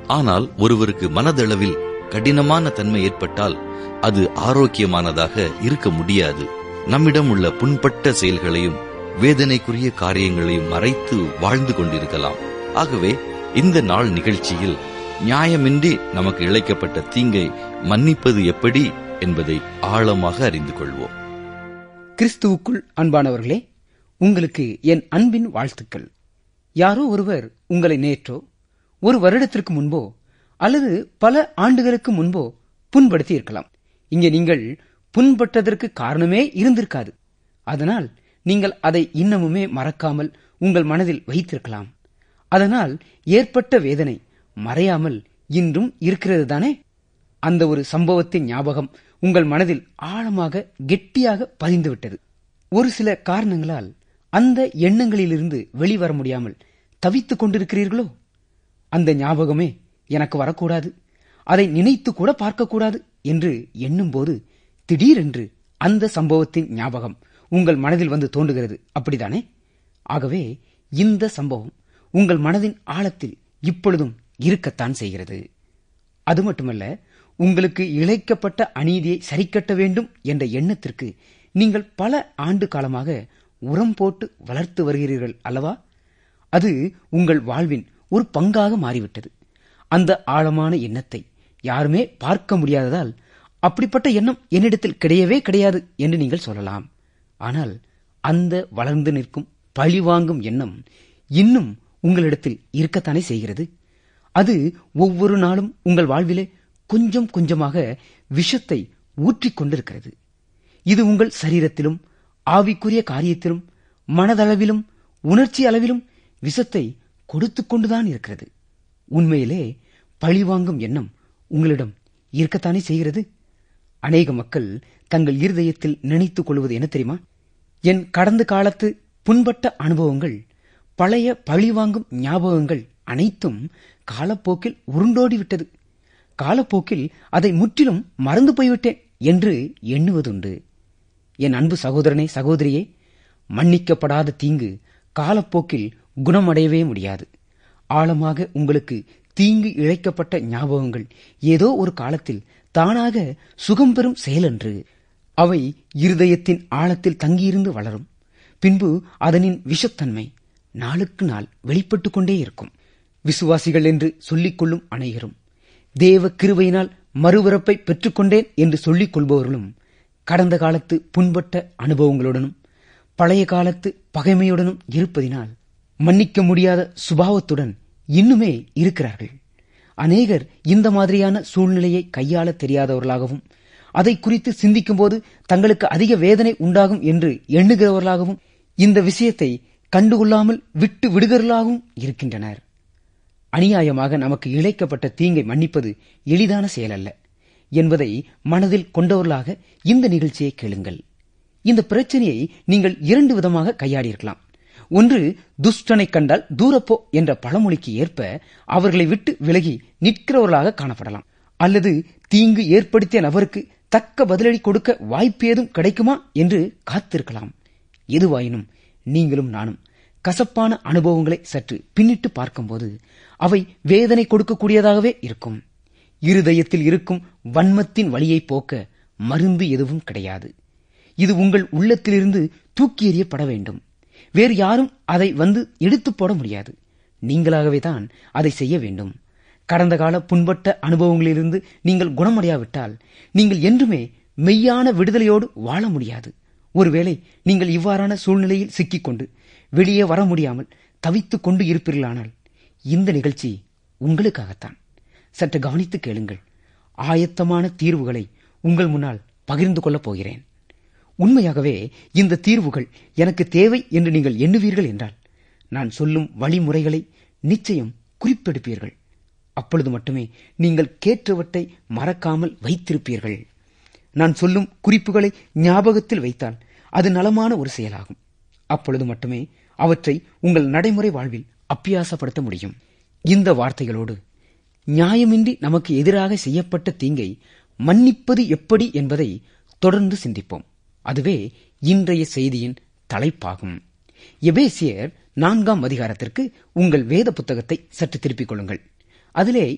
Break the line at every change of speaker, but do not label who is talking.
ஆனால் ஒருவருக்கு மனதளவில் கடினமான தன்மை ஏற்பட்டால் அது ஆரோக்கியமானதாக இருக்க முடியாது நம்மிடம் உள்ள புண்பட்ட செயல்களையும் வேதனைக்குரிய காரியங்களையும் மறைத்து வாழ்ந்து கொண்டிருக்கலாம் ஆகவே இந்த நாள் நிகழ்ச்சியில் நியாயமின்றி நமக்கு இழைக்கப்பட்ட தீங்கை மன்னிப்பது எப்படி என்பதை ஆழமாக அறிந்து கொள்வோம்
கிறிஸ்துவுக்குள் அன்பானவர்களே உங்களுக்கு என் அன்பின் வாழ்த்துக்கள் யாரோ ஒருவர் உங்களை நேற்றோ ஒரு வருடத்திற்கு முன்போ அல்லது பல ஆண்டுகளுக்கு முன்போ புண்படுத்தி இருக்கலாம் இங்கே நீங்கள் புண்பட்டதற்கு காரணமே இருந்திருக்காது அதனால் நீங்கள் அதை இன்னமுமே மறக்காமல் உங்கள் மனதில் வைத்திருக்கலாம் அதனால் ஏற்பட்ட வேதனை மறையாமல் இன்றும் இருக்கிறது தானே அந்த ஒரு சம்பவத்தின் ஞாபகம் உங்கள் மனதில் ஆழமாக கெட்டியாக பதிந்துவிட்டது ஒரு சில காரணங்களால் அந்த எண்ணங்களிலிருந்து வெளிவர முடியாமல் தவித்துக் கொண்டிருக்கிறீர்களோ அந்த ஞாபகமே எனக்கு வரக்கூடாது அதை நினைத்து கூட பார்க்கக்கூடாது என்று எண்ணும்போது திடீரென்று அந்த சம்பவத்தின் ஞாபகம் உங்கள் மனதில் வந்து தோன்றுகிறது அப்படிதானே ஆகவே இந்த சம்பவம் உங்கள் மனதின் ஆழத்தில் இப்பொழுதும் இருக்கத்தான் செய்கிறது அது மட்டுமல்ல உங்களுக்கு இழைக்கப்பட்ட அநீதியை சரிக்கட்ட வேண்டும் என்ற எண்ணத்திற்கு நீங்கள் பல ஆண்டு காலமாக உரம் போட்டு வளர்த்து வருகிறீர்கள் அல்லவா அது உங்கள் வாழ்வின் ஒரு பங்காக மாறிவிட்டது அந்த ஆழமான எண்ணத்தை யாருமே பார்க்க முடியாததால் அப்படிப்பட்ட எண்ணம் என்னிடத்தில் கிடையவே கிடையாது என்று நீங்கள் சொல்லலாம் ஆனால் அந்த வளர்ந்து நிற்கும் பழிவாங்கும் எண்ணம் இன்னும் உங்களிடத்தில் இருக்கத்தானே செய்கிறது அது ஒவ்வொரு நாளும் உங்கள் வாழ்விலே கொஞ்சம் கொஞ்சமாக விஷத்தை ஊற்றிக் கொண்டிருக்கிறது இது உங்கள் சரீரத்திலும் ஆவிக்குரிய காரியத்திலும் மனதளவிலும் உணர்ச்சி அளவிலும் விஷத்தை கொடுத்துக் கொண்டுதான் இருக்கிறது உண்மையிலே பழிவாங்கும் எண்ணம் உங்களிடம் இருக்கத்தானே செய்கிறது அநேக மக்கள் தங்கள் இருதயத்தில் நினைத்துக் கொள்வது என்ன தெரியுமா என் கடந்த காலத்து புண்பட்ட அனுபவங்கள் பழைய பழிவாங்கும் ஞாபகங்கள் அனைத்தும் காலப்போக்கில் உருண்டோடிவிட்டது காலப்போக்கில் அதை முற்றிலும் மறந்து போய்விட்டேன் என்று எண்ணுவதுண்டு என் அன்பு சகோதரனே சகோதரியே மன்னிக்கப்படாத தீங்கு காலப்போக்கில் குணமடையவே முடியாது ஆழமாக உங்களுக்கு தீங்கு இழைக்கப்பட்ட ஞாபகங்கள் ஏதோ ஒரு காலத்தில் தானாக சுகம் பெறும் செயலன்று அவை இருதயத்தின் ஆழத்தில் தங்கியிருந்து வளரும் பின்பு அதனின் விஷத்தன்மை நாளுக்கு நாள் வெளிப்பட்டுக் கொண்டே இருக்கும் விசுவாசிகள் என்று சொல்லிக் கொள்ளும் அனைவரும் தேவ கிருவையினால் மறுபிறப்பை பெற்றுக்கொண்டேன் என்று சொல்லிக் கொள்பவர்களும் கடந்த காலத்து புண்பட்ட அனுபவங்களுடனும் பழைய காலத்து பகைமையுடனும் இருப்பதினால் மன்னிக்க முடியாத சுபாவத்துடன் இன்னுமே இருக்கிறார்கள் அநேகர் இந்த மாதிரியான சூழ்நிலையை கையாள தெரியாதவர்களாகவும் அதை குறித்து சிந்திக்கும்போது தங்களுக்கு அதிக வேதனை உண்டாகும் என்று எண்ணுகிறவர்களாகவும் இந்த விஷயத்தை கண்டுகொள்ளாமல் விட்டு விடுகிறவர்களாகவும் இருக்கின்றனர் அநியாயமாக நமக்கு இழைக்கப்பட்ட தீங்கை மன்னிப்பது எளிதான செயலல்ல என்பதை மனதில் கொண்டவர்களாக இந்த நிகழ்ச்சியை கேளுங்கள் இந்த பிரச்சனையை நீங்கள் இரண்டு விதமாக கையாடியிருக்கலாம் ஒன்று துஷ்டனை கண்டால் தூரப்போ என்ற பழமொழிக்கு ஏற்ப அவர்களை விட்டு விலகி நிற்கிறவர்களாக காணப்படலாம் அல்லது தீங்கு ஏற்படுத்திய நபருக்கு தக்க பதிலடி கொடுக்க வாய்ப்பு ஏதும் கிடைக்குமா என்று காத்திருக்கலாம் எதுவாயினும் நீங்களும் நானும் கசப்பான அனுபவங்களை சற்று பின்னிட்டு பார்க்கும்போது அவை வேதனை கொடுக்கக்கூடியதாகவே இருக்கும் இருதயத்தில் இருக்கும் வன்மத்தின் வழியை போக்க மருந்து எதுவும் கிடையாது இது உங்கள் உள்ளத்திலிருந்து தூக்கி எறியப்பட வேண்டும் வேறு யாரும் அதை வந்து எடுத்து போட முடியாது நீங்களாகவே தான் அதை செய்ய வேண்டும் கடந்த கால புண்பட்ட அனுபவங்களிலிருந்து நீங்கள் குணமடையாவிட்டால் நீங்கள் என்றுமே மெய்யான விடுதலையோடு வாழ முடியாது ஒருவேளை நீங்கள் இவ்வாறான சூழ்நிலையில் சிக்கிக்கொண்டு வெளியே வர முடியாமல் தவித்துக் கொண்டு இருப்பீர்களானால் இந்த நிகழ்ச்சி உங்களுக்காகத்தான் சற்று கவனித்து கேளுங்கள் ஆயத்தமான தீர்வுகளை உங்கள் முன்னால் பகிர்ந்து கொள்ளப் போகிறேன் உண்மையாகவே இந்த தீர்வுகள் எனக்கு தேவை என்று நீங்கள் எண்ணுவீர்கள் என்றால் நான் சொல்லும் வழிமுறைகளை நிச்சயம் குறிப்பெடுப்பீர்கள் அப்பொழுது மட்டுமே நீங்கள் கேட்டவற்றை மறக்காமல் வைத்திருப்பீர்கள் நான் சொல்லும் குறிப்புகளை ஞாபகத்தில் வைத்தால் அது நலமான ஒரு செயலாகும் அப்பொழுது மட்டுமே அவற்றை உங்கள் நடைமுறை வாழ்வில் அப்பியாசப்படுத்த முடியும் இந்த வார்த்தைகளோடு நியாயமின்றி நமக்கு எதிராக செய்யப்பட்ட தீங்கை மன்னிப்பது எப்படி என்பதை தொடர்ந்து சிந்திப்போம் அதுவே இன்றைய செய்தியின் தலைப்பாகும் எபேசியர் நான்காம் அதிகாரத்திற்கு உங்கள் வேத புத்தகத்தை சற்று திருப்பிக் கொள்ளுங்கள் அதிலே